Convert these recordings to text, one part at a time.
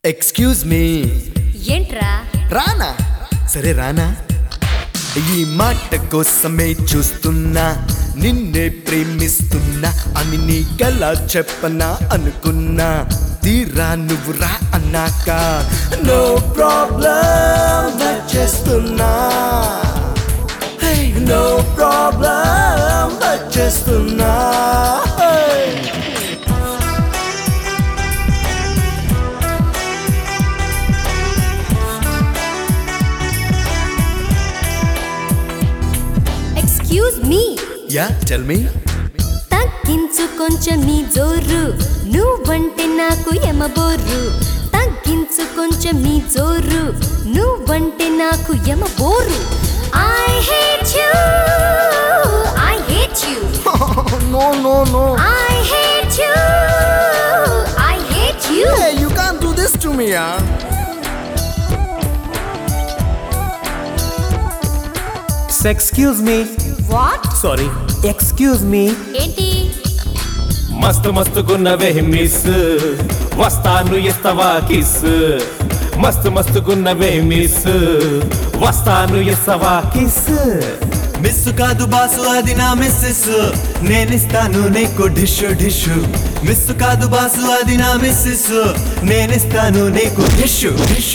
Excuse me ఏంట్రా రానా సరే రానా ఈ మాట కోసమే చూస్తున్నా నిన్నే ప్రేమిస్తున్నా అని నీకెలా చెప్పనా అనుకున్నా తీరా నువ్వు రా అన్నాక నో ప్రాబ్లం చేస్తున్నా నో ప్రాబ్లం చేస్తున్నా excuse me yeah tell me తగ్గించు కొంచెం నీ జోరు నువ్వంటే నాకు ఎమబోరు తగ్గించు కొంచెం నీ జోరు నువ్వంటే నాకు ఎమబోరు I hate you I hate you no no no I hate you I hate you Hey, you can't do this to me, yeah. Excuse me what sorry excuse me ఏంటి మస్తు మస్తుగున్నవే మిస్ వస్తాను ఇస్తవా కిస్ మస్తు మస్తుగున్నవే miss వస్తాను ఇస్తవా kiss miss కాదు boss అది నా మిస్సెస్ నేనిస్తాను నీకు డిష్ డిష్ మిస్ కాదు బాసు అది నా మిస్సెస్ నేనిస్తాను నీకు డిష్ డిష్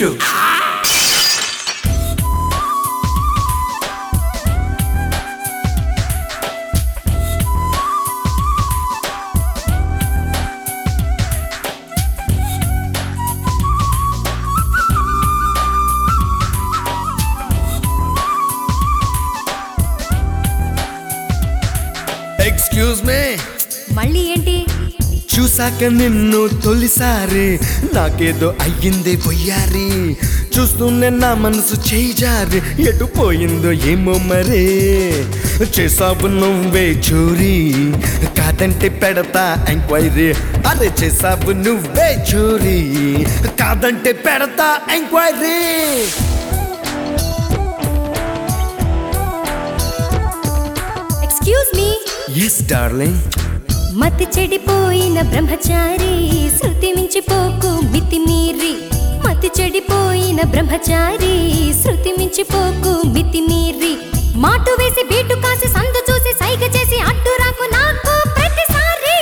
ఎక్స్క్యూజ్ మీ మళ్ళీ ఏంటి చూసాక నిన్ను తొలిసారి నాకేదో అయ్యింది పొయ్యారి చూస్తూనే నా మనసు చేయి జారి ఎటు పోయిందో ఏమో మరే చేసావు నువ్వే చూరి కాదంటే పెడతా ఎంక్వైరీ అరే చేసావు నువ్వే చూరి కాదంటే పెడతా enquiry excuse me yes darling మతి చెడిపోయిన బ్రహ్మచారి శృతి మించిపోకు మితి మీరి మతి చెడిపోయిన బ్రహ్మచారి శృతి మించిపోకు మితి మీరి మాటు వేసి బీటు కాసి సందు చూసి సైగ చేసి అడ్డు రాకు నాకు ప్రతిసారి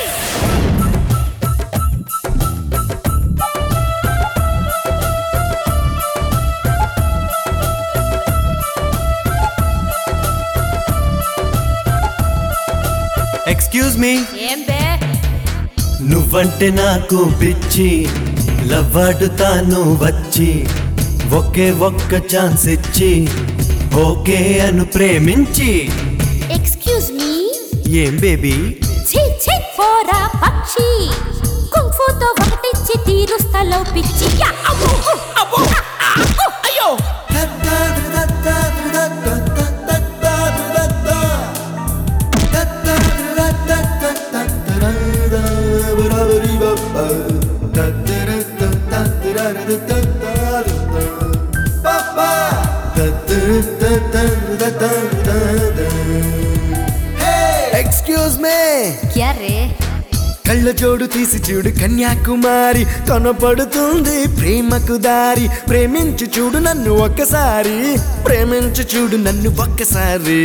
ఎక్స్క్యూజ్ మీ ఏం బే నువ్వంటే నాకు పిచ్చి లవ్వాడుతాను వచ్చి ఒకే ఒక్క ఛాన్స్ ఇచ్చి ఓకే అను ప్రేమించి ఎక్స్క్యూజ్ మీ ఏం బేబీ ఛీ ఛీ పోరా పక్షి కుంఫుతో ఒకటిచ్చి తీరుస్తలో పిచ్చి యా, అబ్బో, అబ్బో, అబ్బో, అయ్యో ఎక్స్క్యూజ్ మీ క్యా రే కళ్ళ జోడు తీసి చూడు కన్యాకుమారి కనపడుతుంది ప్రేమకు దారి ప్రేమించి చూడు నన్ను ఒక్కసారి ప్రేమించి చూడు నన్ను ఒక్కసారి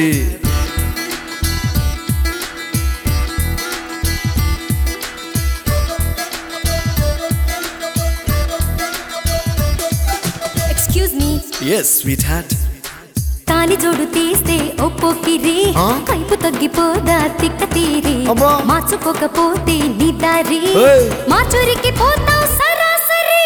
excuse me yes sweetheart కాని జోడు తీస్తే ఒప్పోకిరి ఆ? కైపు తగ్గిపోదా తిక్క తీరి అబ్బా. మార్చుకోకపోతే నీ దారి ఏయ్. మాచూరికి పోతావు సరాసరి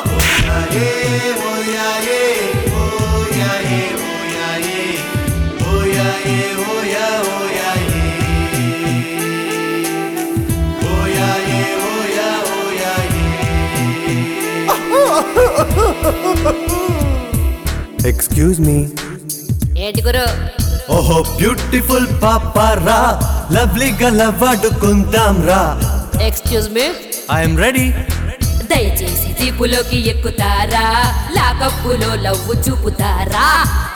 ఎక్స్క్యూజ్ మీ ఏంటి గురు ఓహో బ్యూటిఫుల్ పాపారా లవ్లీగా లవ్వాడుకుందాం రా ఎక్స్క్యూజ్ మీ ఐఎమ్ రెడీ దయచేసి జీపులోకి ఎక్కుతారా లాకప్పులో లవ్వు చూపుతారా